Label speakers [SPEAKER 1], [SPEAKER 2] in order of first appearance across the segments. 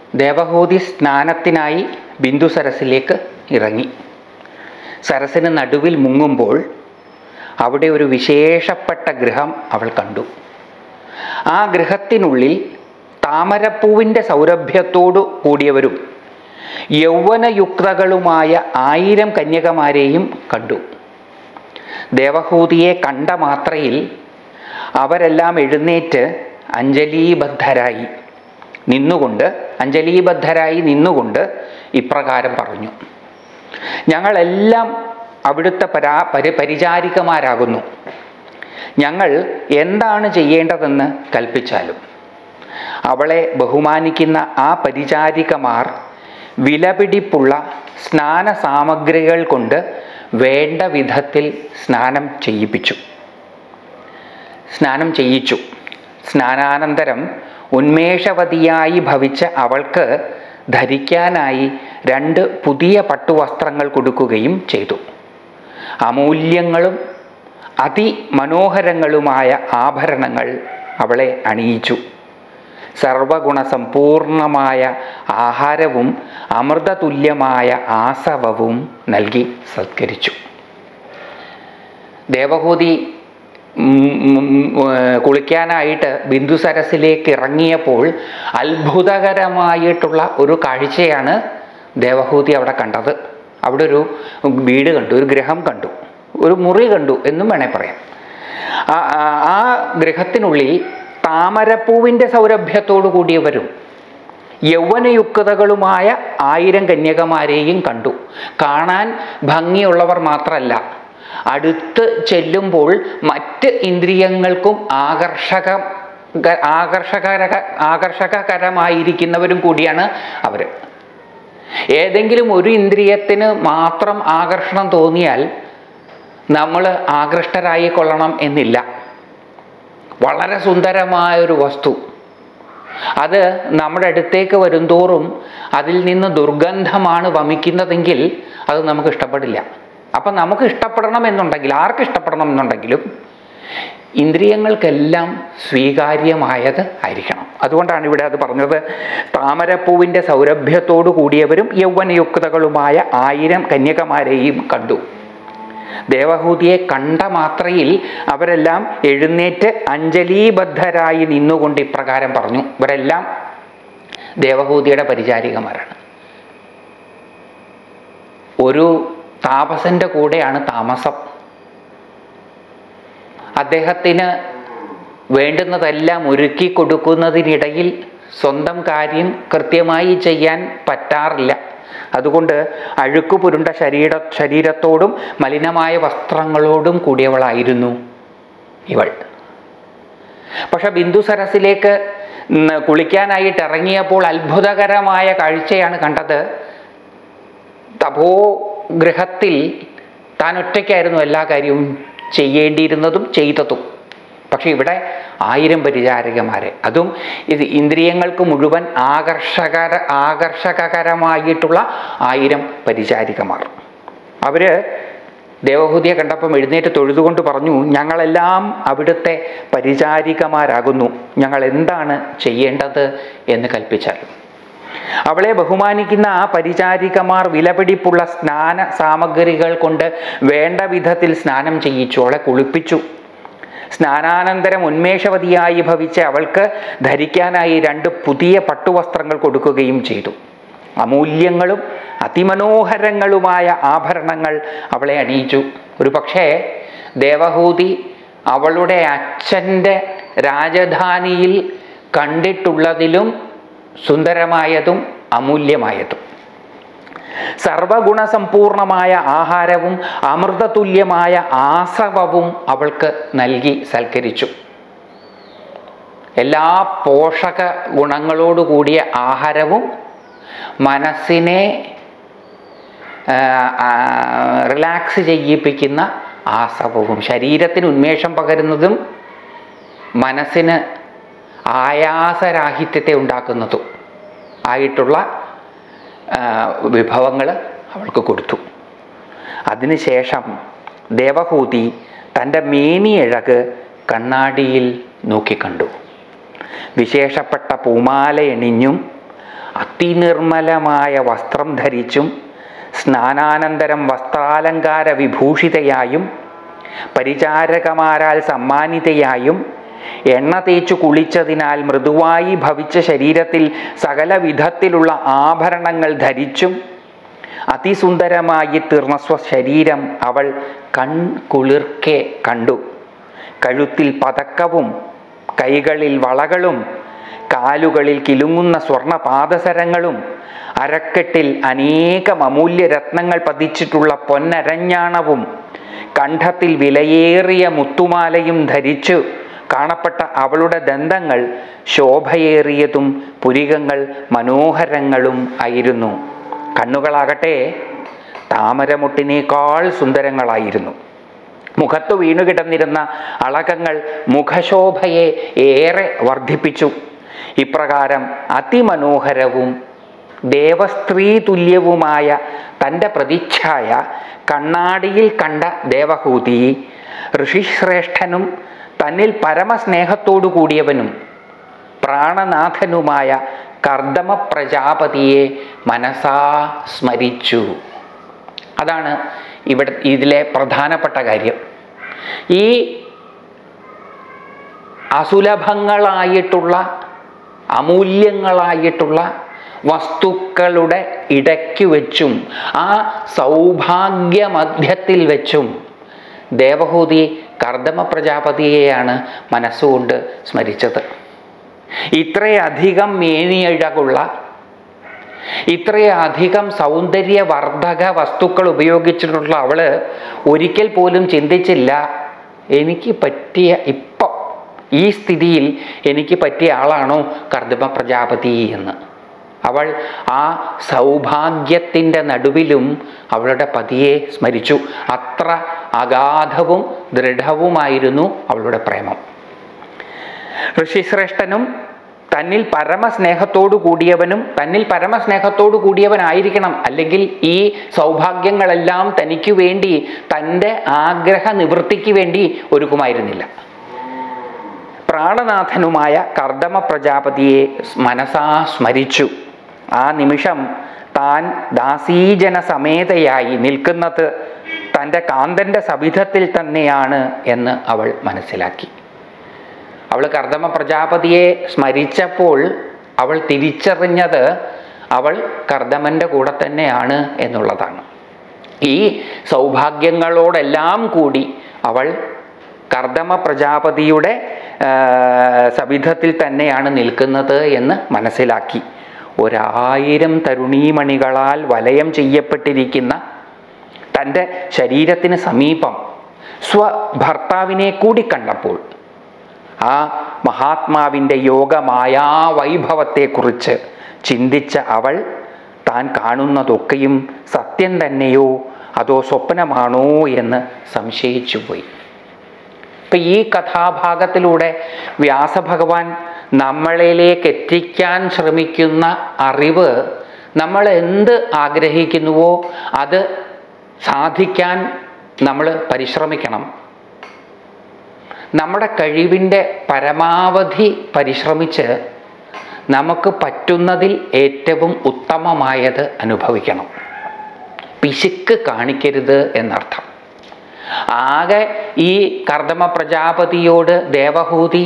[SPEAKER 1] ദേവഹൂതി സ്നാനത്തിനായി ബിന്ദു സരസിലേക്ക് ഇറങ്ങി സരസിന് നടുവിൽ മുങ്ങുമ്പോൾ അവിടെ ഒരു വിശേഷപ്പെട്ട ഗൃഹം അവൾ കണ്ടു ആ ഗൃഹത്തിനുള്ളിൽ താമരപ്പൂവിൻ്റെ സൗരഭ്യത്തോടു കൂടിയവരും യൗവനയുക്തകളുമായ ആയിരം കന്യകമാരെയും കണ്ടു ദേവഹൂതിയെ കണ്ട മാത്രയിൽ അവരെല്ലാം എഴുന്നേറ്റ് അഞ്ജലീബദ്ധരായി നിന്നുകൊണ്ട് അഞ്ജലീബദ്ധരായി നിന്നുകൊണ്ട് ഇപ്രകാരം പറഞ്ഞു ഞങ്ങളെല്ലാം അവിടുത്തെ പരാ പരി പരിചാരികമാരാകുന്നു ഞങ്ങൾ എന്താണ് ചെയ്യേണ്ടതെന്ന് കൽപ്പിച്ചാലും അവളെ ബഹുമാനിക്കുന്ന ആ പരിചാരികമാർ വിലപിടിപ്പുള്ള സ്നാന സാമഗ്രികൾ കൊണ്ട് വേണ്ട വിധത്തിൽ സ്നാനം ചെയ്യിപ്പിച്ചു സ്നാനം ചെയ്യിച്ചു സ്നാനാനന്തരം ഉന്മേഷവതിയായി ഭവിച്ച അവൾക്ക് ധരിക്കാനായി രണ്ട് പുതിയ പട്ടുവസ്ത്രങ്ങൾ കൊടുക്കുകയും ചെയ്തു അമൂല്യങ്ങളും അതിമനോഹരങ്ങളുമായ ആഭരണങ്ങൾ അവളെ അണിയിച്ചു സർവഗുണസമ്പൂർണമായ ആഹാരവും അമൃതതുല്യമായ ആസവവും നൽകി സത്കരിച്ചു ദേവഹൂതി ഉം, ഉം, ഏർ, കുളിക്കാനായിട്ട് ബിന്ദു സരസിലേക്ക് ഇറങ്ങിയപ്പോൾ അത്ഭുതകരമായിട്ടുള്ള ഒരു കാഴ്ചയാണ് ദേവഹൂതി അവിടെ കണ്ടത് അവിടെ ഒരു വീട് കണ്ടു ഒരു ഗൃഹം കണ്ടു ഒരു മുറി കണ്ടു എന്നും വേണേ പറയാം ആ ആ- ആ ഗൃഹത്തിനുള്ളിൽ താമരപ്പൂവിൻ്റെ സൗരഭ്യത്തോടു കൂടിയവരും യൗവനയുക്തകളുമായ ആയിരം കന്യകമാരെയും കണ്ടു കാണാൻ ഭംഗിയുള്ളവർ മാത്രമല്ല അടുത്ത് ചെല്ലുമ്പോൾ മറ്റ് ഇന്ദ്രിയങ്ങൾക്കും ആകർഷക ആകർഷകര ആകർഷകകരമായിരിക്കുന്നവരും കൂടിയാണ് അവർ ഏതെങ്കിലും ഒരു ഇന്ദ്രിയത്തിന് മാത്രം ആകർഷണം തോന്നിയാൽ നമ്മൾ ആകൃഷ്ടരായി കൊള്ളണം എന്നില്ല വളരെ സുന്ദരമായൊരു വസ്തു അത് നമ്മുടെ അടുത്തേക്ക് വരുംതോറും അതിൽ നിന്ന് ദുർഗന്ധമാണ് വമിക്കുന്നതെങ്കിൽ അത് നമുക്ക് ഇഷ്ടപ്പെടില്ല അപ്പം നമുക്ക് ഇഷ്ടപ്പെടണം എന്നുണ്ടെങ്കിൽ ആർക്ക് ഇഷ്ടപ്പെടണം എന്നുണ്ടെങ്കിലും ഇന്ദ്രിയങ്ങൾക്കെല്ലാം സ്വീകാര്യമായത് ആയിരിക്കണം അതുകൊണ്ടാണ് ഇവിടെ അത് പറഞ്ഞത് താമരപ്പൂവിൻ്റെ സൗരഭ്യത്തോടു കൂടിയവരും യൗവനയുക്തകളുമായ ആയിരം കന്യകമാരെയും കണ്ടു ദേവഹൂതിയെ കണ്ട മാത്രയിൽ അവരെല്ലാം എഴുന്നേറ്റ് അഞ്ജലീബദ്ധരായി നിന്നുകൊണ്ട് ഇപ്രകാരം പറഞ്ഞു ഇവരെല്ലാം ദേവഹൂതിയുടെ പരിചാരികമാരാണ് ഒരു താപസന്റെ കൂടെയാണ് താമസം അദ്ദേഹത്തിന് വേണ്ടുന്നതെല്ലാം ഒരുക്കി കൊടുക്കുന്നതിനിടയിൽ സ്വന്തം കാര്യം കൃത്യമായി ചെയ്യാൻ പറ്റാറില്ല അതുകൊണ്ട് അഴുക്കു പുരുണ്ട ശരീര ശരീരത്തോടും മലിനമായ വസ്ത്രങ്ങളോടും കൂടിയവളായിരുന്നു ഇവൾ പക്ഷെ ബിന്ദു സരസിലേക്ക് ഉം, കുളിക്കാനായിട്ട് ഇറങ്ങിയപ്പോൾ അത്ഭുതകരമായ കാഴ്ചയാണ് കണ്ടത് തപോ ഗൃഹത്തിൽ താൻ ഒറ്റയ്ക്കായിരുന്നു എല്ലാ കാര്യവും ചെയ്യേണ്ടിയിരുന്നതും ചെയ്തതും പക്ഷെ ഇവിടെ ആയിരം പരിചാരകന്മാരെ അതും ഇത് ഇന്ദ്രിയങ്ങൾക്ക് മുഴുവൻ ആകർഷകര ആകർഷകകരമായിട്ടുള്ള ആയിരം പരിചാരികമാർ അവര് ദേവഹൂതിയെ കണ്ടപ്പം എഴുന്നേറ്റ് തൊഴുതുകൊണ്ട് പറഞ്ഞു ഞങ്ങളെല്ലാം അവിടുത്തെ പരിചാരികമാരാകുന്നു ഞങ്ങൾ എന്താണ് ചെയ്യേണ്ടത് എന്ന് കൽപ്പിച്ചാൽ അവളെ ബഹുമാനിക്കുന്ന ആ പരിചാരികമാർ വിലപിടിപ്പുള്ള സ്നാന സാമഗ്രികൾ കൊണ്ട് വേണ്ട വിധത്തിൽ സ്നാനം ചെയ്യിച്ചു അവളെ കുളിപ്പിച്ചു സ്നാനാനന്തരം ഉന്മേഷവതിയായി ഭവിച്ച അവൾക്ക് ധരിക്കാനായി രണ്ട് പുതിയ പട്ടുവസ്ത്രങ്ങൾ കൊടുക്കുകയും ചെയ്തു അമൂല്യങ്ങളും അതിമനോഹരങ്ങളുമായ ആഭരണങ്ങൾ അവളെ അണിയിച്ചു ഒരു പക്ഷേ ദേവഹൂതി അവളുടെ അച്ഛൻ്റെ രാജധാനിയിൽ കണ്ടിട്ടുള്ളതിലും സുന്ദരമായതും അമൂല്യമായതും സർവഗുണസമ്പൂർണമായ ആഹാരവും അമൃതതുല്യമായ ആസവവും അവൾക്ക് നൽകി സൽക്കരിച്ചു എല്ലാ പോഷക ഗുണങ്ങളോടു കൂടിയ ആഹാരവും മനസ്സിനെ റിലാക്സ് ചെയ്യിപ്പിക്കുന്ന ആസവവും ശരീരത്തിന് ഉന്മേഷം പകരുന്നതും മനസ്സിന് ആയാസരാഹിത്യത്തെ ഉണ്ടാക്കുന്നതും ആയിട്ടുള്ള വിഭവങ്ങൾ അവൾക്ക് കൊടുത്തു അതിനുശേഷം ദേവഹൂതി തൻ്റെ മേനിയഴക് കണ്ണാടിയിൽ നോക്കിക്കണ്ടു വിശേഷപ്പെട്ട പൂമാലയണിഞ്ഞും അതിനിർമ്മലമായ വസ്ത്രം ധരിച്ചും സ്നാനാനന്തരം വസ്ത്രാലങ്കാര വിഭൂഷിതയായും പരിചാരകമാരാൽ സമ്മാനിതയായും എണ്ണ തേച്ചു കുളിച്ചതിനാൽ മൃദുവായി ഭവിച്ച ശരീരത്തിൽ സകല വിധത്തിലുള്ള ആഭരണങ്ങൾ ധരിച്ചും അതിസുന്ദരമായി തീർന്ന സ്വശരീരം അവൾ കൺ കുളിർക്കെ കണ്ടു കഴുത്തിൽ പതക്കവും കൈകളിൽ വളകളും കാലുകളിൽ കിലുങ്ങുന്ന സ്വർണ പാദസരങ്ങളും അരക്കെട്ടിൽ അനേകം അമൂല്യ രത്നങ്ങൾ പതിച്ചിട്ടുള്ള പൊന്നരഞ്ഞാണവും കണ്ഠത്തിൽ വിലയേറിയ മുത്തുമാലയും ധരിച്ചു കാണപ്പെട്ട അവളുടെ ദന്തങ്ങൾ ശോഭയേറിയതും പുരികങ്ങൾ മനോഹരങ്ങളും ആയിരുന്നു കണ്ണുകളാകട്ടെ താമരമുട്ടിനേക്കാൾ സുന്ദരങ്ങളായിരുന്നു മുഖത്തു വീണുകിടന്നിരുന്ന അളകങ്ങൾ മുഖശോഭയെ ഏറെ വർദ്ധിപ്പിച്ചു ഇപ്രകാരം അതിമനോഹരവും ദേവസ്ത്രീ തുല്യവുമായ തൻ്റെ പ്രതിച്ഛായ കണ്ണാടിയിൽ കണ്ട ദേവഹൂതി ഋഷിശ്രേഷ്ഠനും തന്നിൽ പരമസ്നേഹത്തോടു കൂടിയവനും പ്രാണനാഥനുമായ കർദമ പ്രജാപതിയെ മനസാ സ്മരിച്ചു അതാണ് ഇവിടെ ഇതിലെ പ്രധാനപ്പെട്ട കാര്യം ഈ അസുലഭങ്ങളായിട്ടുള്ള അമൂല്യങ്ങളായിട്ടുള്ള വസ്തുക്കളുടെ ഇടയ്ക്ക് വെച്ചും ആ സൗഭാഗ്യമധ്യത്തിൽ വെച്ചും ദേവഹൂതി കർദമ പ്രജാപതിയെയാണ് മനസ്സുകൊണ്ട് സ്മരിച്ചത് ഇത്രയധികം മേനിയഴകുള്ള ഇത്രയധികം സൗന്ദര്യവർദ്ധക വസ്തുക്കൾ ഉപയോഗിച്ചിട്ടുള്ള അവള് ഒരിക്കൽ പോലും ചിന്തിച്ചില്ല എനിക്ക് പറ്റിയ ഇപ്പം ഈ സ്ഥിതിയിൽ എനിക്ക് പറ്റിയ ആളാണോ കർദമ പ്രജാപതി എന്ന് അവൾ ആ സൗഭാഗ്യത്തിൻ്റെ നടുവിലും അവളുടെ പതിയെ സ്മരിച്ചു അത്ര അഗാധവും ദൃഢവുമായിരുന്നു അവളുടെ പ്രേമം ഋഷിശ്രേഷ്ഠനും തന്നിൽ പരമസ്നേഹത്തോടു കൂടിയവനും തന്നിൽ പരമസ്നേഹത്തോടു കൂടിയവനായിരിക്കണം അല്ലെങ്കിൽ ഈ സൗഭാഗ്യങ്ങളെല്ലാം തനിക്ക് വേണ്ടി തൻ്റെ ആഗ്രഹ നിവൃത്തിക്ക് വേണ്ടി ഒരുക്കുമായിരുന്നില്ല പ്രാണനാഥനുമായ കർദമ പ്രജാപതിയെ മനസാ സ്മരിച്ചു ആ നിമിഷം താൻ ദാസീജന സമേതയായി നിൽക്കുന്നത് തൻ്റെ കാന്തൻ്റെ സവിധത്തിൽ തന്നെയാണ് എന്ന് അവൾ മനസ്സിലാക്കി അവൾ കർദമ പ്രജാപതിയെ സ്മരിച്ചപ്പോൾ അവൾ തിരിച്ചറിഞ്ഞത് അവൾ കർദമൻ്റെ കൂടെ തന്നെയാണ് എന്നുള്ളതാണ് ഈ സൗഭാഗ്യങ്ങളോടെല്ലാം കൂടി അവൾ കർദമ പ്രജാപതിയുടെ ആ, സവിധത്തിൽ തന്നെയാണ് നിൽക്കുന്നത് എന്ന് മനസ്സിലാക്കി ഒരായിരം തരുണീമണികളാൽ വലയം ചെയ്യപ്പെട്ടിരിക്കുന്ന തൻ്റെ ശരീരത്തിന് സമീപം സ്വഭർത്താവിനെ കൂടി കണ്ടപ്പോൾ ആ മഹാത്മാവിൻ്റെ യോഗമായാ വൈഭവത്തെക്കുറിച്ച് ചിന്തിച്ച അവൾ താൻ കാണുന്നതൊക്കെയും സത്യം തന്നെയോ അതോ സ്വപ്നമാണോ എന്ന് സംശയിച്ചു പോയി ഇപ്പം ഈ കഥാഭാഗത്തിലൂടെ വ്യാസഭഗവാൻ നമ്മളിലേക്ക് എത്തിക്കാൻ ശ്രമിക്കുന്ന അറിവ് നമ്മൾ എന്ത് ആഗ്രഹിക്കുന്നുവോ അത് സാധിക്കാൻ നമ്മൾ പരിശ്രമിക്കണം നമ്മുടെ കഴിവിൻ്റെ പരമാവധി പരിശ്രമിച്ച് നമുക്ക് പറ്റുന്നതിൽ ഏറ്റവും ഉത്തമമായത് അനുഭവിക്കണം പിശുക്ക് കാണിക്കരുത് എന്നർത്ഥം ആകെ ഈ കർദമ പ്രജാപതിയോട് ദേവഹൂതി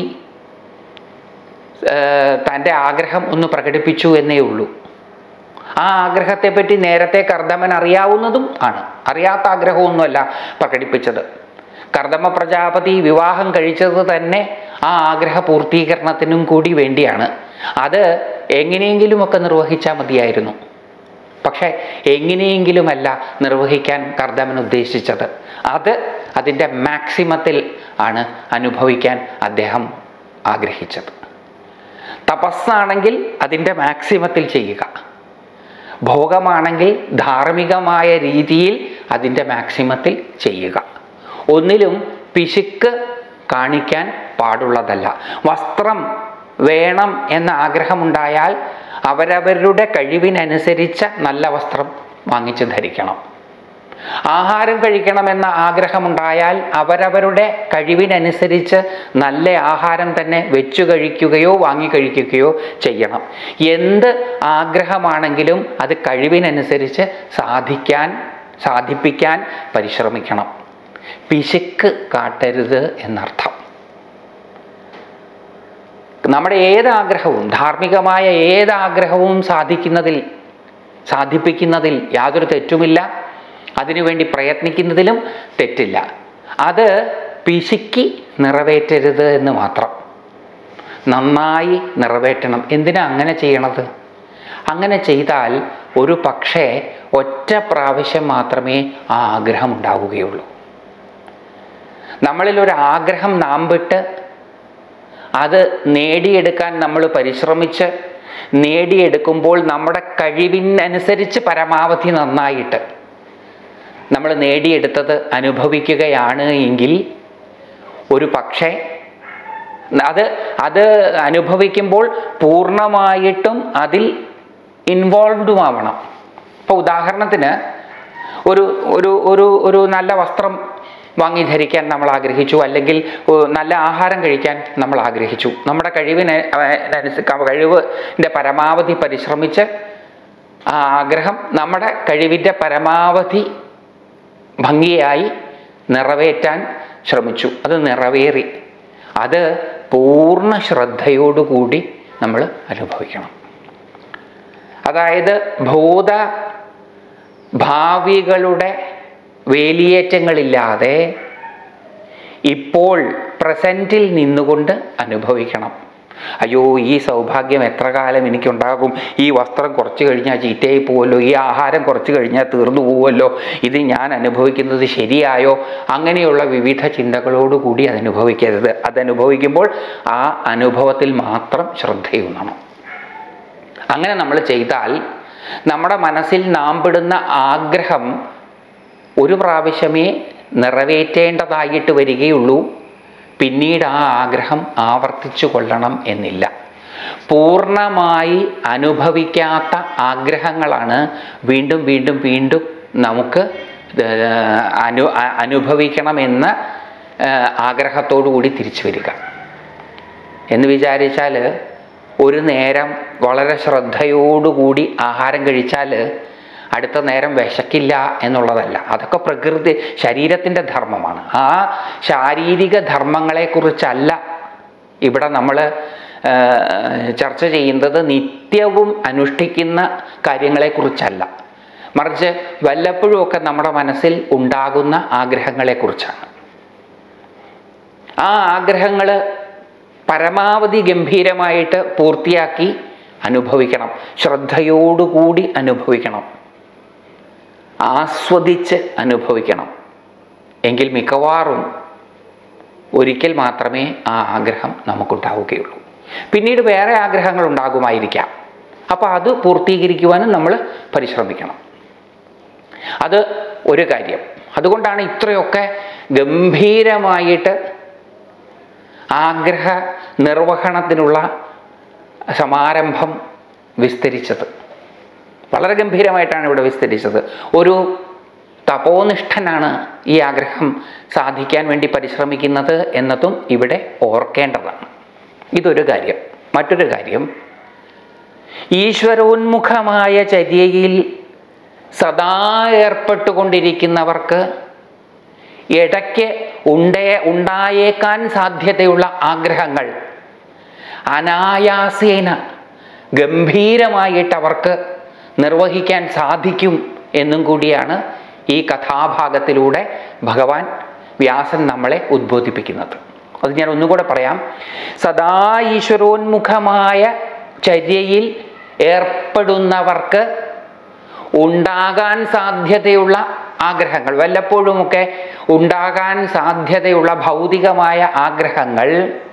[SPEAKER 1] ഏർ, തൻ്റെ ആഗ്രഹം ഒന്ന് പ്രകടിപ്പിച്ചു എന്നേ ഉള്ളൂ ആ ആഗ്രഹത്തെപ്പറ്റി നേരത്തെ കർദമൻ അറിയാവുന്നതും ആണ് അറിയാത്ത ആഗ്രഹമൊന്നുമല്ല പ്രകടിപ്പിച്ചത് കർദമ പ്രജാപതി വിവാഹം കഴിച്ചത് തന്നെ ആ ആഗ്രഹ പൂർത്തീകരണത്തിനും കൂടി വേണ്ടിയാണ് അത് എങ്ങനെയെങ്കിലുമൊക്കെ നിർവഹിച്ചാൽ മതിയായിരുന്നു പക്ഷേ എങ്ങനെയെങ്കിലുമല്ല നിർവഹിക്കാൻ കർദമൻ ഉദ്ദേശിച്ചത് അത് അതിൻ്റെ മാക്സിമത്തിൽ ആണ് അനുഭവിക്കാൻ അദ്ദേഹം ആഗ്രഹിച്ചത് തപസ്സാണെങ്കിൽ അതിൻ്റെ മാക്സിമത്തിൽ ചെയ്യുക ഭോഗമാണെങ്കിൽ ധാർമ്മികമായ രീതിയിൽ അതിൻ്റെ മാക്സിമത്തിൽ ചെയ്യുക ഒന്നിലും പിശുക്ക് കാണിക്കാൻ പാടുള്ളതല്ല വസ്ത്രം വേണം എന്ന ആഗ്രഹമുണ്ടായാൽ അവരവരുടെ കഴിവിനനുസരിച്ച നല്ല വസ്ത്രം വാങ്ങിച്ച് ധരിക്കണം ആഹാരം കഴിക്കണമെന്ന ആഗ്രഹമുണ്ടായാൽ അവരവരുടെ കഴിവിനനുസരിച്ച് നല്ല ആഹാരം തന്നെ വെച്ചു കഴിക്കുകയോ വാങ്ങി കഴിക്കുകയോ ചെയ്യണം എന്ത് ആഗ്രഹമാണെങ്കിലും അത് കഴിവിനനുസരിച്ച് സാധിക്കാൻ സാധിപ്പിക്കാൻ പരിശ്രമിക്കണം പിശുക്ക് കാട്ടരുത് എന്നർത്ഥം നമ്മുടെ ഏതാഗ്രഹവും ധാർമ്മികമായ ഏതാഗ്രഹവും സാധിക്കുന്നതിൽ സാധിപ്പിക്കുന്നതിൽ യാതൊരു തെറ്റുമില്ല അതിനുവേണ്ടി പ്രയത്നിക്കുന്നതിലും തെറ്റില്ല അത് പിശുക്കി നിറവേറ്റരുത് എന്ന് മാത്രം നന്നായി നിറവേറ്റണം എന്തിനാ അങ്ങനെ ചെയ്യണത് അങ്ങനെ ചെയ്താൽ ഒരു പക്ഷേ ഒറ്റ പ്രാവശ്യം മാത്രമേ ആ ആഗ്രഹം ഉണ്ടാവുകയുള്ളൂ നമ്മളിൽ ഒരു ആഗ്രഹം നാം വിട്ട് അത് നേടിയെടുക്കാൻ നമ്മൾ പരിശ്രമിച്ച് നേടിയെടുക്കുമ്പോൾ നമ്മുടെ കഴിവിനനുസരിച്ച് പരമാവധി നന്നായിട്ട് നമ്മൾ നേടിയെടുത്തത് അനുഭവിക്കുകയാണ് എങ്കിൽ ഒരു പക്ഷേ അത് അത് അനുഭവിക്കുമ്പോൾ പൂർണ്ണമായിട്ടും അതിൽ ഇൻവോൾവ്ഡും ആവണം ഇപ്പോൾ ഉദാഹരണത്തിന് ഒരു ഒരു ഒരു ഒരു നല്ല വസ്ത്രം വാങ്ങി ധരിക്കാൻ നമ്മൾ ആഗ്രഹിച്ചു അല്ലെങ്കിൽ ഏഹ്, നല്ല ആഹാരം കഴിക്കാൻ നമ്മൾ ആഗ്രഹിച്ചു നമ്മുടെ കഴിവിന് അനുസ- കഴിവിൻ്റെ പരമാവധി പരിശ്രമിച്ച് ആ ആഗ്രഹം നമ്മുടെ കഴിവിൻ്റെ പരമാവധി ഭംഗിയായി നിറവേറ്റാൻ ശ്രമിച്ചു അത് നിറവേറി അത് പൂർണ്ണ ശ്രദ്ധയോടുകൂടി നമ്മൾ അനുഭവിക്കണം അതായത് ഭൂത ഭാവികളുടെ വേലിയേറ്റങ്ങളില്ലാതെ ഇപ്പോൾ പ്രസൻറ്റിൽ നിന്നുകൊണ്ട് അനുഭവിക്കണം അയ്യോ ഈ സൗഭാഗ്യം എത്ര കാലം എനിക്കുണ്ടാകും ഈ വസ്ത്രം കുറച്ച് കഴിഞ്ഞാൽ ചീത്തയായി പോവല്ലോ ഈ ആഹാരം കുറച്ച് കഴിഞ്ഞാൽ തീർന്നു പോവുമല്ലോ ഇത് ഞാൻ അനുഭവിക്കുന്നത് ശരിയായോ അങ്ങനെയുള്ള വിവിധ ചിന്തകളോടുകൂടി അത് അനുഭവിക്കരുത് അതനുഭവിക്കുമ്പോൾ ആ അനുഭവത്തിൽ മാത്രം ശ്രദ്ധയൂന്നണം അങ്ങനെ നമ്മൾ ചെയ്താൽ നമ്മുടെ മനസ്സിൽ നാം പെടുന്ന ആഗ്രഹം ഒരു പ്രാവശ്യമേ നിറവേറ്റേണ്ടതായിട്ട് വരികയുള്ളൂ പിന്നീട് ആ ആഗ്രഹം ആവർത്തിച്ചു കൊള്ളണം എന്നില്ല പൂർണ്ണമായി അനുഭവിക്കാത്ത ആഗ്രഹങ്ങളാണ് വീണ്ടും വീണ്ടും വീണ്ടും നമുക്ക് ഏർ, അനു അ- അനുഭവിക്കണമെന്ന ഏർ, ആഗ്രഹത്തോടു കൂടി തിരിച്ചു വരിക എന്ന് വിചാരിച്ചാൽ ഒരു നേരം വളരെ ശ്രദ്ധയോടുകൂടി ആഹാരം കഴിച്ചാൽ അടുത്ത നേരം വിശക്കില്ല എന്നുള്ളതല്ല അതൊക്കെ പ്രകൃതി ശരീരത്തിൻ്റെ ധർമ്മമാണ് ആ ശാരീരിക ധർമ്മങ്ങളെക്കുറിച്ചല്ല ഇവിടെ നമ്മൾ ചർച്ച ചെയ്യുന്നത് നിത്യവും അനുഷ്ഠിക്കുന്ന കാര്യങ്ങളെക്കുറിച്ചല്ല മറിച്ച് വല്ലപ്പോഴുമൊക്കെ നമ്മുടെ മനസ്സിൽ ഉണ്ടാകുന്ന ആഗ്രഹങ്ങളെക്കുറിച്ചാണ് ആ ആഗ്രഹങ്ങൾ പരമാവധി ഗംഭീരമായിട്ട് പൂർത്തിയാക്കി അനുഭവിക്കണം ശ്രദ്ധയോടുകൂടി അനുഭവിക്കണം ആസ്വദിച്ച് അനുഭവിക്കണം എങ്കിൽ മിക്കവാറും ഒരിക്കൽ മാത്രമേ ആ ആഗ്രഹം നമുക്കുണ്ടാവുകയുള്ളൂ പിന്നീട് വേറെ ആഗ്രഹങ്ങൾ ഉണ്ടാകുമായിരിക്കാം അപ്പോൾ അത് പൂർത്തീകരിക്കുവാനും നമ്മൾ പരിശ്രമിക്കണം അത് ഒരു കാര്യം അതുകൊണ്ടാണ് ഇത്രയൊക്കെ ഗംഭീരമായിട്ട് ആഗ്രഹ നിർവഹണത്തിനുള്ള സമാരംഭം വിസ്തരിച്ചത് വളരെ ഗംഭീരമായിട്ടാണ് ഇവിടെ വിസ്തരിച്ചത് ഒരു തപോനിഷ്ഠനാണ് ഈ ആഗ്രഹം സാധിക്കാൻ വേണ്ടി പരിശ്രമിക്കുന്നത് എന്നതും ഇവിടെ ഓർക്കേണ്ടതാണ് ഇതൊരു കാര്യം മറ്റൊരു കാര്യം ഈശ്വരോന്മുഖമായ ചര്യയിൽ സദാ ഏർപ്പെട്ടുകൊണ്ടിരിക്കുന്നവർക്ക് ഇടയ്ക്ക് ഉണ്ടേ ഉണ്ടായേക്കാൻ സാധ്യതയുള്ള ആഗ്രഹങ്ങൾ അനായാസേന ഗംഭീരമായിട്ട് അവർക്ക് നിർവഹിക്കാൻ സാധിക്കും എന്നും കൂടിയാണ് ഈ കഥാഭാഗത്തിലൂടെ ഭഗവാൻ വ്യാസൻ നമ്മളെ ഉദ്ബോധിപ്പിക്കുന്നത് അത് ഞാൻ ഒന്നുകൂടെ പറയാം സദാ ഈശ്വരോന്മുഖമായ ചര്യയിൽ ഏർപ്പെടുന്നവർക്ക് ഉണ്ടാകാൻ സാധ്യതയുള്ള ആഗ്രഹങ്ങൾ വല്ലപ്പോഴുമൊക്കെ ഉണ്ടാകാൻ സാധ്യതയുള്ള ഭൗതികമായ ആഗ്രഹങ്ങൾ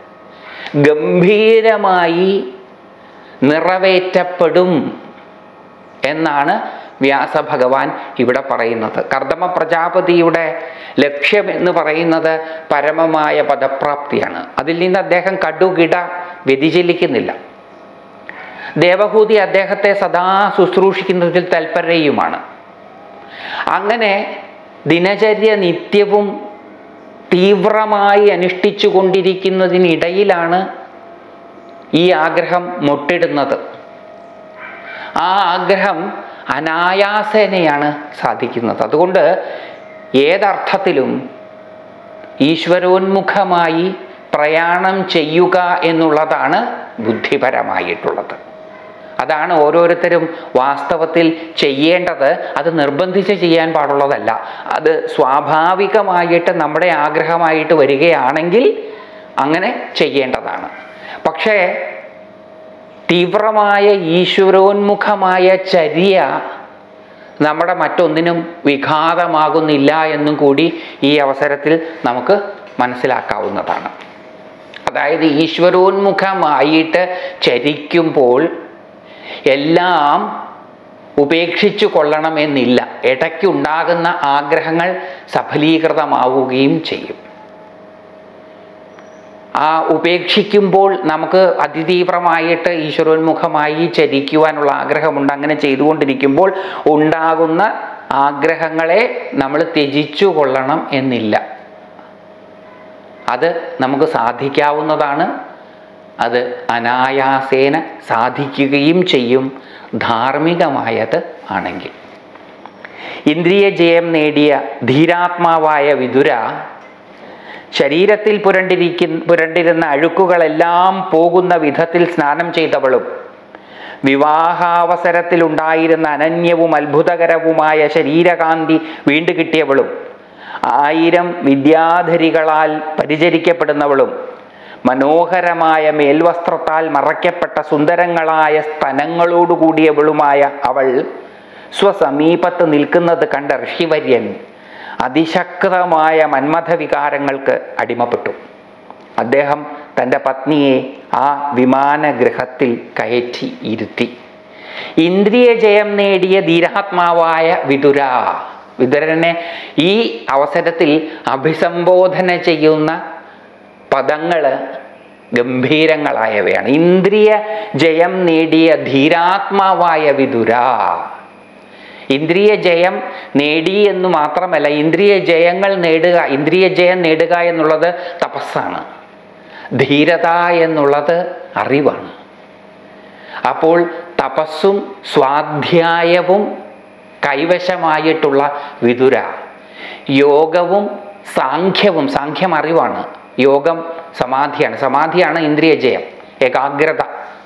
[SPEAKER 1] ഗംഭീരമായി നിറവേറ്റപ്പെടും എന്നാണ് വ്യാസഭഗവാൻ ഇവിടെ പറയുന്നത് കർദമ പ്രജാപതിയുടെ ലക്ഷ്യം എന്ന് പറയുന്നത് പരമമായ പദപ്രാപ്തിയാണ് അതിൽ നിന്ന് അദ്ദേഹം കടുകിട വ്യതിചലിക്കുന്നില്ല ദേവഹൂതി അദ്ദേഹത്തെ സദാ ശുശ്രൂഷിക്കുന്നതിൽ തൽപരയുമാണ് അങ്ങനെ ദിനചര്യ നിത്യവും തീവ്രമായി അനുഷ്ഠിച്ചു കൊണ്ടിരിക്കുന്നതിനിടയിലാണ് ഈ ആഗ്രഹം മുട്ടിടുന്നത് ആ ആഗ്രഹം അനായാസേനയാണ് സാധിക്കുന്നത് അതുകൊണ്ട് ഏതർത്ഥത്തിലും ഈശ്വരോന്മുഖമായി പ്രയാണം ചെയ്യുക എന്നുള്ളതാണ് ബുദ്ധിപരമായിട്ടുള്ളത് അതാണ് ഓരോരുത്തരും വാസ്തവത്തിൽ ചെയ്യേണ്ടത് അത് നിർബന്ധിച്ച് ചെയ്യാൻ പാടുള്ളതല്ല അത് സ്വാഭാവികമായിട്ട് നമ്മുടെ ആഗ്രഹമായിട്ട് വരികയാണെങ്കിൽ അങ്ങനെ ചെയ്യേണ്ടതാണ് പക്ഷേ തീവ്രമായ ഈശ്വരോന്മുഖമായ ചര്യ നമ്മുടെ മറ്റൊന്നിനും വിഘാതമാകുന്നില്ല എന്നും കൂടി ഈ അവസരത്തിൽ നമുക്ക് മനസ്സിലാക്കാവുന്നതാണ് അതായത് ഈശ്വരോന്മുഖമായിട്ട് ചരിക്കുമ്പോൾ എല്ലാം ഉപേക്ഷിച്ചു കൊള്ളണമെന്നില്ല ഇടയ്ക്കുണ്ടാകുന്ന ആഗ്രഹങ്ങൾ സഫലീകൃതമാവുകയും ചെയ്യും ആ ഉപേക്ഷിക്കുമ്പോൾ നമുക്ക് അതിതീവ്രമായിട്ട് ഈശ്വരോന്മുഖമായി ചരിക്കുവാനുള്ള ആഗ്രഹമുണ്ട് അങ്ങനെ ചെയ്തുകൊണ്ടിരിക്കുമ്പോൾ ഉണ്ടാകുന്ന ആഗ്രഹങ്ങളെ നമ്മൾ ത്യജിച്ചു കൊള്ളണം എന്നില്ല അത് നമുക്ക് സാധിക്കാവുന്നതാണ് അത് അനായാസേന സാധിക്കുകയും ചെയ്യും ധാർമ്മികമായത് ആണെങ്കിൽ ഇന്ദ്രിയ ജയം നേടിയ ധീരാത്മാവായ വിതുര ശരീരത്തിൽ പുരണ്ടിരിക്കുന്ന പുരണ്ടിരുന്ന അഴുക്കുകളെല്ലാം പോകുന്ന വിധത്തിൽ സ്നാനം ചെയ്തവളും വിവാഹാവസരത്തിലുണ്ടായിരുന്ന അനന്യവും അത്ഭുതകരവുമായ ശരീരകാന്തി വീണ്ടു കിട്ടിയവളും ആയിരം വിദ്യാധരികളാൽ പരിചരിക്കപ്പെടുന്നവളും മനോഹരമായ മേൽവസ്ത്രത്താൽ മറയ്ക്കപ്പെട്ട സുന്ദരങ്ങളായ സ്തനങ്ങളോടുകൂടിയവളുമായ അവൾ സ്വസമീപത്ത് നിൽക്കുന്നത് കണ്ട ഋഷിവര്യൻ അതിശക്തമായ മന്മഥവികാരങ്ങൾക്ക് അടിമപ്പെട്ടു അദ്ദേഹം തൻ്റെ പത്നിയെ ആ വിമാനഗൃഹത്തിൽ കയറ്റി ഇരുത്തി ഇന്ദ്രിയ ജയം നേടിയ ധീരാത്മാവായ വിതുര വിതുരനെ ഈ അവസരത്തിൽ അഭിസംബോധന ചെയ്യുന്ന പദങ്ങൾ ഗംഭീരങ്ങളായവയാണ് ഇന്ദ്രിയ ജയം നേടിയ ധീരാത്മാവായ വിതുര ഇന്ദ്രിയ ജയം നേടി എന്ന് മാത്രമല്ല ഇന്ദ്രിയ ജയങ്ങൾ നേടുക ഇന്ദ്രിയ ജയം നേടുക എന്നുള്ളത് തപസ്സാണ് ധീരത എന്നുള്ളത് അറിവാണ് അപ്പോൾ തപസ്സും സ്വാധ്യായവും കൈവശമായിട്ടുള്ള വിതുര യോഗവും സാഖ്യവും സാഖ്യം അറിവാണ് യോഗം സമാധിയാണ് സമാധിയാണ് ഇന്ദ്രിയ ജയം ഏകാഗ്രത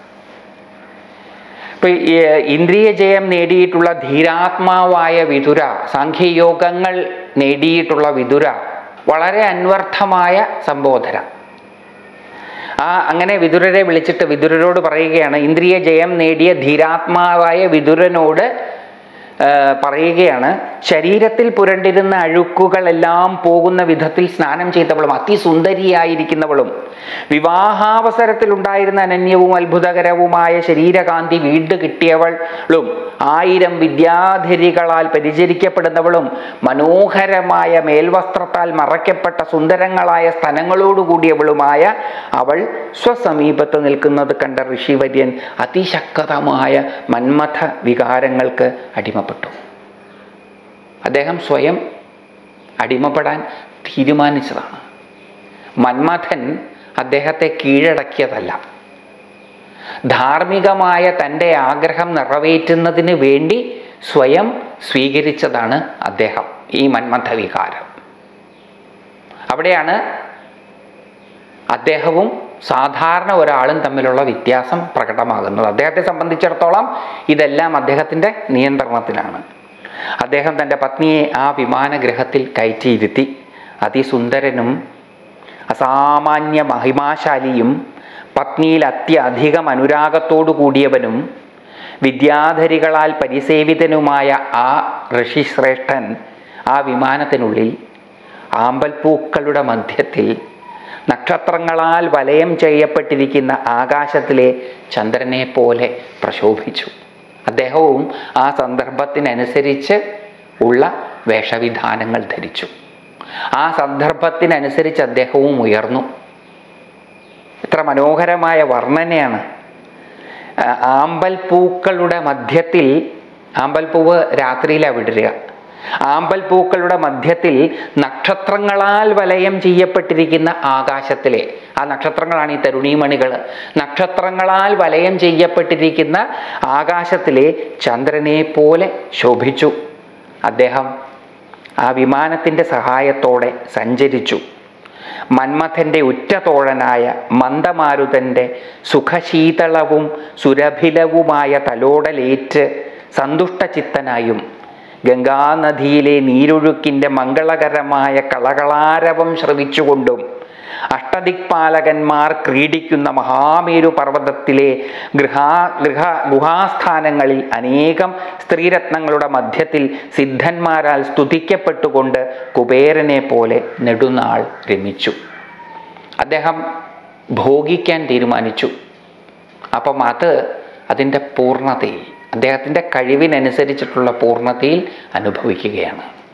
[SPEAKER 1] ഇപ്പൊ ഈ ഇന്ദ്രിയ ജയം നേടിയിട്ടുള്ള ധീരാത്മാവായ വിതുര സാഖ്യയോഗങ്ങൾ നേടിയിട്ടുള്ള വിതുര വളരെ അന്വർത്ഥമായ സംബോധന ആ അങ്ങനെ വിതുരരെ വിളിച്ചിട്ട് വിതുരരോട് പറയുകയാണ് ഇന്ദ്രിയ ജയം നേടിയ ധീരാത്മാവായ വിതുരനോട് ആ, പറയുകയാണ് ശരീരത്തിൽ പുരണ്ടിരുന്ന അഴുക്കുകളെല്ലാം പോകുന്ന വിധത്തിൽ സ്നാനം ചെയ്തവളും അതിസുന്ദരിയായിരിക്കുന്നവളും വിവാഹാവസരത്തിൽ ഉണ്ടായിരുന്ന അനന്യവും അത്ഭുതകരവുമായ ശരീരകാന്തി വീണ്ടു കിട്ടിയവളും ആയിരം വിദ്യാധരികളാൽ പരിചരിക്കപ്പെടുന്നവളും മനോഹരമായ മേൽവസ്ത്രത്താൽ മറയ്ക്കപ്പെട്ട സുന്ദരങ്ങളായ സ്ഥലങ്ങളോടുകൂടിയവളുമായ അവൾ സ്വസമീപത്ത് നിൽക്കുന്നത് കണ്ട ഋഷിവര്യൻ അതിശക്തമായ മന്മഥ വികാരങ്ങൾക്ക് അടിമപ്പെട്ടു അദ്ദേഹം സ്വയം അടിമപ്പെടാൻ തീരുമാനിച്ചതാണ് മന്മഥൻ അദ്ദേഹത്തെ കീഴടക്കിയതല്ല ധാർമ്മികമായ തൻ്റെ ആഗ്രഹം നിറവേറ്റുന്നതിന് വേണ്ടി സ്വയം സ്വീകരിച്ചതാണ് അദ്ദേഹം ഈ മന്മഥ വികാരം അവിടെയാണ് അദ്ദേഹവും സാധാരണ ഒരാളും തമ്മിലുള്ള വ്യത്യാസം പ്രകടമാകുന്നത് അദ്ദേഹത്തെ സംബന്ധിച്ചിടത്തോളം ഇതെല്ലാം അദ്ദേഹത്തിൻ്റെ നിയന്ത്രണത്തിലാണ് അദ്ദേഹം തൻ്റെ പത്നിയെ ആ വിമാനഗ്രഹത്തിൽ കയറ്റിയിരുത്തി അതിസുന്ദരനും അസാമാന്യ മഹിമാശാലിയും പത്നിയിൽ അത്യധികം അനുരാഗത്തോടു കൂടിയവനും വിദ്യാധരികളാൽ പരിസേവിതനുമായ ആ ഋഷിശ്രേഷ്ഠൻ ആ വിമാനത്തിനുള്ളിൽ ആമ്പൽപ്പൂക്കളുടെ മധ്യത്തിൽ നക്ഷത്രങ്ങളാൽ വലയം ചെയ്യപ്പെട്ടിരിക്കുന്ന ആകാശത്തിലെ ചന്ദ്രനെ പോലെ പ്രശോഭിച്ചു അദ്ദേഹവും ആ സന്ദർഭത്തിനനുസരിച്ച് ഉള്ള വേഷവിധാനങ്ങൾ ധരിച്ചു ആ സന്ദർഭത്തിനനുസരിച്ച് അദ്ദേഹവും ഉയർന്നു എത്ര മനോഹരമായ വർണ്ണനയാണ് ആ, ആമ്പൽപ്പൂക്കളുടെ മധ്യത്തിൽ ആമ്പൽപ്പൂവ് രാത്രിയിലാണ് വിടരുക ആമ്പൽ പൂക്കളുടെ മധ്യത്തിൽ നക്ഷത്രങ്ങളാൽ വലയം ചെയ്യപ്പെട്ടിരിക്കുന്ന ആകാശത്തിലെ ആ നക്ഷത്രങ്ങളാണ് ഈ തരുണീമണികൾ നക്ഷത്രങ്ങളാൽ വലയം ചെയ്യപ്പെട്ടിരിക്കുന്ന ആകാശത്തിലെ ചന്ദ്രനെ പോലെ ശോഭിച്ചു അദ്ദേഹം ആ വിമാനത്തിൻ്റെ സഹായത്തോടെ സഞ്ചരിച്ചു മന്മഥൻ്റെ ഉറ്റതോഴനായ മന്ദമാരുതൻ്റെ സുഖശീതളവും സുരഭിലവുമായ തലോടലേറ്റ് സന്തുഷ്ടചിത്തനായും ഗംഗാനദിയിലെ നീരൊഴുക്കിൻ്റെ മംഗളകരമായ കളകളാരവം ശ്രവിച്ചുകൊണ്ടും അഷ്ടദിക്പാലകന്മാർ ക്രീഡിക്കുന്ന മഹാമേരു പർവ്വതത്തിലെ ഗൃഹാ ഗൃഹ ഗുഹാസ്ഥാനങ്ങളിൽ അനേകം സ്ത്രീരത്നങ്ങളുടെ മധ്യത്തിൽ സിദ്ധന്മാരാൽ സ്തുതിക്കപ്പെട്ടുകൊണ്ട് കുബേരനെ പോലെ നെടുനാൾ രമിച്ചു അദ്ദേഹം ഭോഗിക്കാൻ തീരുമാനിച്ചു അപ്പം അത് അതിൻ്റെ പൂർണ്ണതയിൽ അദ്ദേഹത്തിൻ്റെ കഴിവിനനുസരിച്ചിട്ടുള്ള പൂർണ്ണതയിൽ അനുഭവിക്കുകയാണ്